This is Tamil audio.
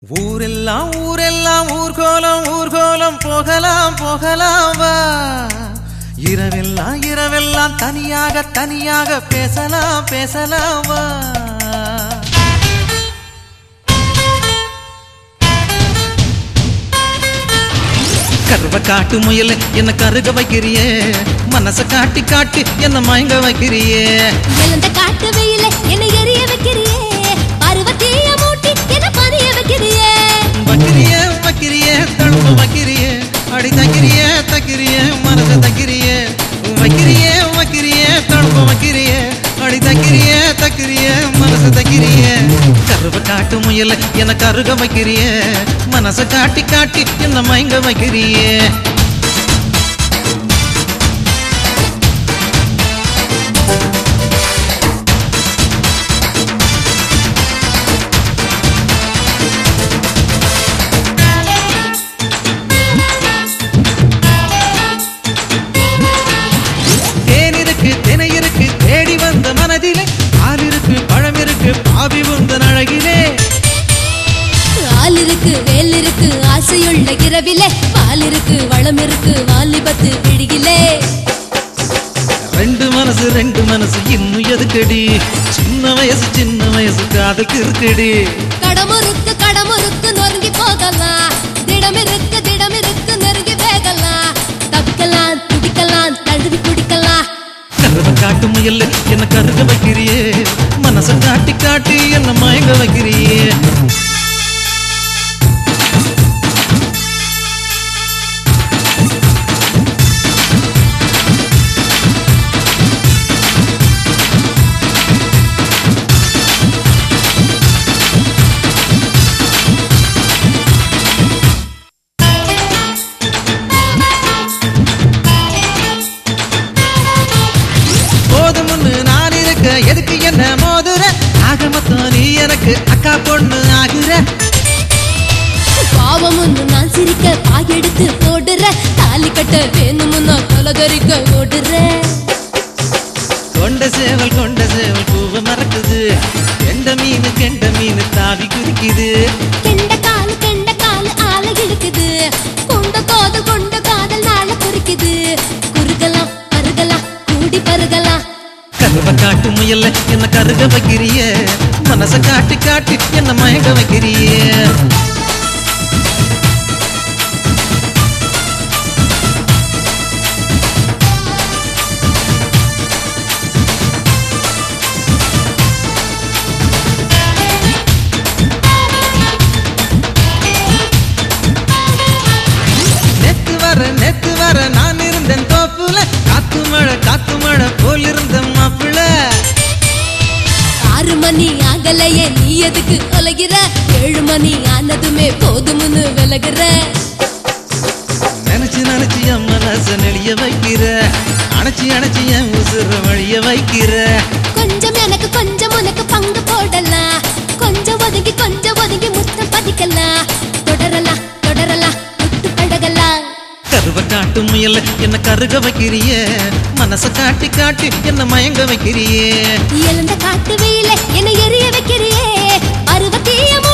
ஊரெல்லாம் ஊரெல்லாம் ஊர்கோலம் ஊர்கோலம் போகலாம் போகலாம் வா இரவெல்லாம் இரவெல்லாம் தனியாக தனியாக பேசலாம் பேசலாம் வா கருவ காட்டு முயல என்ன கருக வைக்கிறியே மனச காட்டி காட்டி என்ன மயங்க வைக்கிறியே எழுந்த காட்டு வெயில என்னை எரிய வைக்கிறியே பருவத்தீய மூட்டி என்ன பணிய வைக்கிறியே வைக்கிறியே வைக்கிறியே தழும்பு வைக்கிறியே அடி தக்கிறியே தக்கிறியே மனச தக்கிறியே வைக்கிறியே வைக்கிறியே தழும்பு வைக்கிறியே அடி தக்கிறியே தக்கிறியே மனச தக்கிறியே கருவ காட்டு முயல என்ன கருக வைக்கிறியே மனச காட்டி காட்டி என்ன மயங்க வைக்கிறியே தேன் இருக்கு தினை இருக்கு தேடி வந்த மனதிலே பால் இருக்கு பழம் இருக்கு பாவி உந்தன் அழகிலே ஆள் இருக்கு வேல் இருக்கு ஆசையுள்ள இரவிலே பால் இருக்கு வளம் இருக்கு வாலிபத்து விழியிலே ரெண்டு மனசு ரெண்டு மனசு இன்னும் எதுக்கடி சின்ன வயசு சின்ன வயசு காதலுக்கு இருக்குடி கடமுறுக்கு கடமுறுக்கு நொறுங்கி போகலாம் திடம் இருக்கு திடம் இருக்கு நெருங்கி வேகலாம் தப்பிக்கலாம் துடிக்கலாம் தழுவி குடிக்கலாம் கருவ காட்டு முயல்ல என்ன கருக வைக்கிறியே மனச காட்டி காட்டி என்ன மயங்க வைக்கிறியே போதும்னு நான் இருக்க எதுக்கு என்ன மோதுற ஆக மொத்தம் நீ எனக்கு அக்கா பொண்ணு ஆகுற பாவம் ஒன்று நான் சிரிக்க பாயெடுத்து போடுற தாலி கட்ட வேணுமுன்னா கொலகரிக்க ஓடுற கொண்ட சேவல் கொண்ட சேவல் பூவ மறக்குது கெண்ட மீன் கெண்ட மீன் தாவி குதிக்குது கெண்ட காலு கெண்ட காலு ஆள இழுக்குது கொண்ட காதல் கொண்ட காதல் நாள குறிக்குது குறுகலாம் பருகலாம் கூடி பருகலாம் கருவ காட்டு முயல்ல என்ன கருக வைக்கிறியே மனச காட்டி காட்டி என்ன மயங்க வைக்கிறியே நேத்து வர நேத்து வர நான் இருந்தேன் தோப்புல காத்து மழை காத்து மழை போல் இருந்த மாப்பிள்ள ஆறு மணி ஆகலையே நீ எதுக்கு ஒலகிற ஏழு மணி ஆனதுமே போதும்னு விலகுற நினைச்சு நினைச்சு என் மனச நெளிய வைக்கிற அணைச்சி அணைச்சி என் உசுர வழிய வைக்கிற கொஞ்சம் எனக்கு கொஞ்சம் உனக்கு பங்கு போடலாம் கொஞ்சம் ஒதுங்கி கொஞ்சம் ஒதுங்கி முத்தம் பதிக்கலாம் தொடரலாம் தொடரலாம் விட்டு பழகலாம் கருவ காட்டு முயல்ல என்ன கருக வைக்கிறியே மனச காட்டி காட்டி என்ன மயங்க வைக்கிறியே எழுந்த காட்டு வெயில என்னை எரிய வைக்கிறியே பருவத்தீய